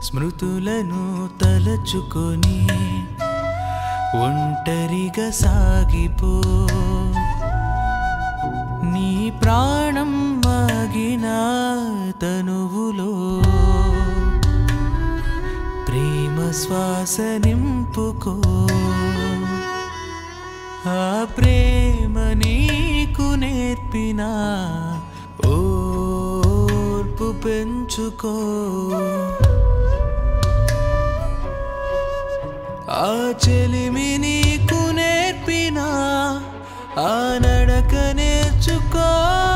స్మృతులను తలచుకొని ఒంటరిగా సాగిపో నీ ప్రాణం మాగిన తనువులో ప్రేమ శ్వాస నింపుకో ఆ ప్రేమ నీకు నేర్పిన ఓర్పు పెంచుకో ఆ చెలిమి నీకు నేర్పిన ఆ నడక నేర్చుకో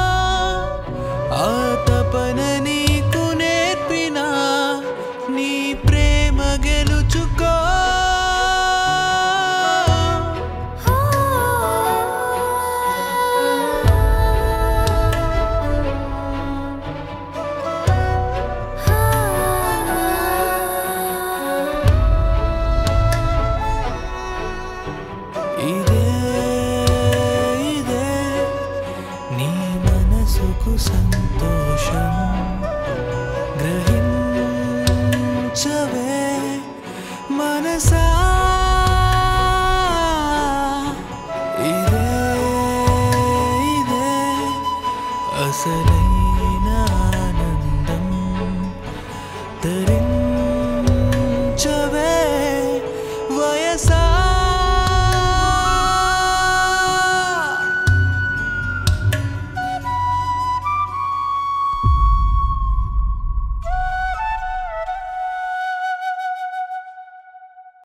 ఆ తపన నీకు నేర్పిన నీ ప్రేమ గెలుచుకో ఇదే ఇదే నీ మనసుకు సంతోషం గ్రహించవే మనసా ఇదే ఇదే అసలైన ఆనందం తరి